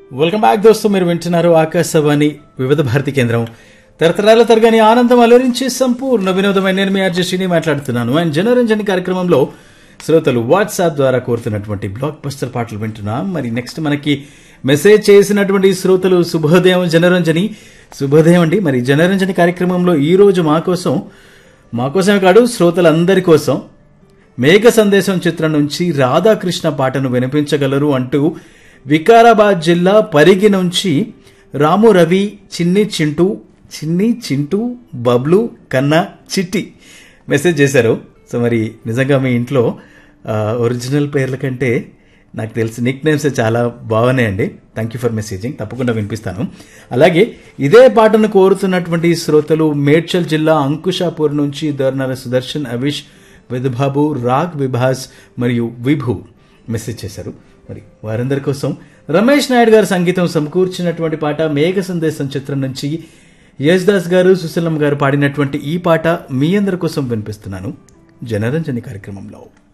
welcome back దోస్తు మీరు వింటున్నారు ఆకాశవాణి వివిధ భారతి కేంద్రం తరతరాల తరగని ఆనందం అలరించి సంపూర్ణ వినోదమైన నేను మీ ఆర్జెస్టీని మాట్లాడుతున్నాను అండ్ జనరంజని కార్యక్రమంలో శ్రోతలు వాట్సాప్ ద్వారా కోరుతున్నటువంటి బ్లాక్ బస్టర్ పాటలు వింటున్నాం మరి నెక్స్ట్ మనకి మెసేజ్ చేసినటువంటి శ్రోతలు శుభోదయం జనరంజని శుభోదయం అండి మరి జనరంజని కార్యక్రమంలో ఈ రోజు మా కోసం మా కోసమే కాదు శ్రోతలందరి కోసం మేఘ సందేశం చిత్రం నుంచి రాధాకృష్ణ పాటను వినిపించగలరు అంటూ వికారాబాద్ జిల్లా పరిగి నుంచి రాము రవి చిన్ని చింటూ చిన్ని చింటూ బబ్లు కన్నా చిట్టి మెసేజ్ చేశారు సో మరి నిజంగా మీ ఇంట్లో ఆ, ఒరిజినల్ పేర్ల కంటే నాకు తెలిసి నిక్ నేమ్స్ చాలా బాగున్నాయండి థ్యాంక్ యూ ఫర్ మెసేజింగ్ తప్పకుండా వినిపిస్తాను అలాగే ఇదే పాటను కోరుతున్నటువంటి శ్రోతలు మేడ్చల్ జిల్లా అంకుషాపూర్ నుంచి దర్నాల సుదర్శన్ అవిష్ వెదుబాబు రాగ్ విభాస్ మరియు విభు మెసేజ్ చేశారు మరి వారందరి కోసం రమేష్ నాయుడు గారు సంగీతం సమకూర్చినటువంటి పాట మేఘ సందేశం చిత్రం నుంచి యశ్దాస్ గారు సుశీలం గారు పాడినటువంటి ఈ పాట మీ అందరి కోసం వినిపిస్తున్నాను జనరంజని కార్యక్రమంలో